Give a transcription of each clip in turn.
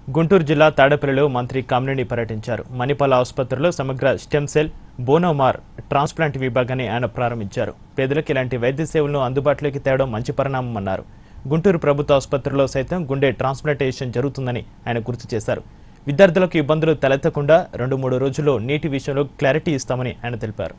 గుంటూరు జిల్లా తాడేపల్లిలో మంత్రి కామినేని పర్యటించారు మణిపాల ఆసుపత్రిలో సమగ్ర స్టెమ్ సెల్ బోనోమార్ ట్రాన్స్ప్లాంట్ విభాగాన్ని ఆయన ప్రారంభించారు పేదలకు ఇలాంటి వైద్య సేవలను అందుబాటులోకి తేవడం మంచి పరిణామమన్నారు గుంటూరు ప్రభుత్వ ఆసుపత్రిలో సైతం గుండె ట్రాన్స్ప్లాంటేషన్ జరుగుతుందని ఆయన గుర్తు చేశారు విద్యార్థులకు ఇబ్బందులు తలెత్తకుండా రెండు మూడు రోజుల్లో నీటి విషయంలో క్లారిటీ ఇస్తామని ఆయన తెలిపారు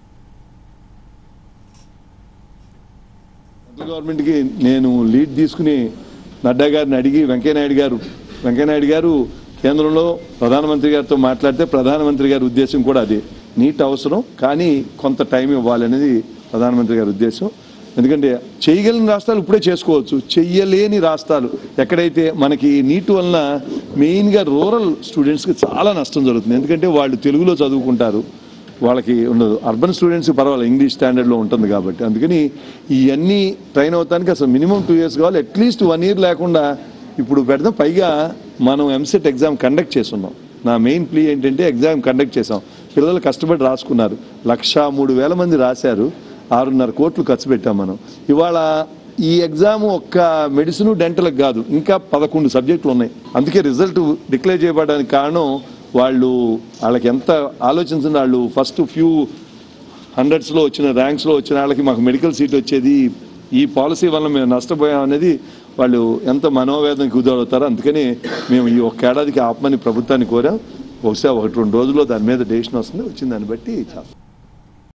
సెంట్రల్ గవర్నమెంట్కి నేను లీడ్ తీసుకుని నడ్డా గారిని అడిగి వెంకయ్యనాయుడు గారు వెంకయ్యనాయుడు గారు కేంద్రంలో ప్రధానమంత్రి గారితో మాట్లాడితే ప్రధానమంత్రి గారి ఉద్దేశం కూడా అదే నీట్ అవసరం కానీ కొంత టైం ఇవ్వాలనేది ప్రధానమంత్రి గారి ఉద్దేశం ఎందుకంటే చేయగలిగిన రాష్ట్రాలు ఇప్పుడే చేసుకోవచ్చు చెయ్యలేని రాష్ట్రాలు ఎక్కడైతే మనకి నీటి వలన మెయిన్గా రూరల్ స్టూడెంట్స్కి చాలా నష్టం జరుగుతుంది ఎందుకంటే వాళ్ళు తెలుగులో చదువుకుంటారు వాళ్ళకి ఉండదు అర్బన్ స్టూడెంట్స్కి పర్వాలేదు ఇంగ్లీష్ స్టాండర్డ్లో ఉంటుంది కాబట్టి అందుకని ఇవన్నీ ట్రైన్ అవుతానికి అసలు మినిమం టూ ఇయర్స్ కావాలి అట్లీస్ట్ వన్ ఇయర్ లేకుండా ఇప్పుడు పెడదాం పైగా మనం ఎంసెట్ ఎగ్జామ్ కండక్ట్ చేస్తున్నాం నా మెయిన్ ప్లీ ఏంటంటే ఎగ్జామ్ కండక్ట్ చేసాం పిల్లలు కష్టపడి రాసుకున్నారు లక్ష మూడు వేల మంది రాశారు ఆరున్నర కోట్లు ఖర్చు పెట్టాం మనం ఇవాళ ఈ ఎగ్జామ్ ఒక్క మెడిసిన్ డెంటల్కి కాదు ఇంకా పదకొండు సబ్జెక్టులు ఉన్నాయి అందుకే రిజల్ట్ డిక్లేర్ చేయబడడానికి కారణం వాళ్ళు వాళ్ళకి ఎంత ఆలోచించిన వాళ్ళు ఫస్ట్ ఫ్యూ హండ్రెడ్స్లో వచ్చిన ర్యాంక్స్లో వచ్చిన వాళ్ళకి మాకు మెడికల్ సీట్ వచ్చేది ఈ పాలసీ వల్ల మేము నష్టపోయాం అనేది వాళ్ళు ఎంత మనోవేదనకి గురవుతారో అందుకని మేము ఈ ఒక్క ఏడాదికి ఆపమని ప్రభుత్వాన్ని కోరాం బహుశా ఒకటి రెండు రోజుల్లో దాని మీద డెసిషన్ వస్తుంది వచ్చిన దాన్ని బట్టి చాలా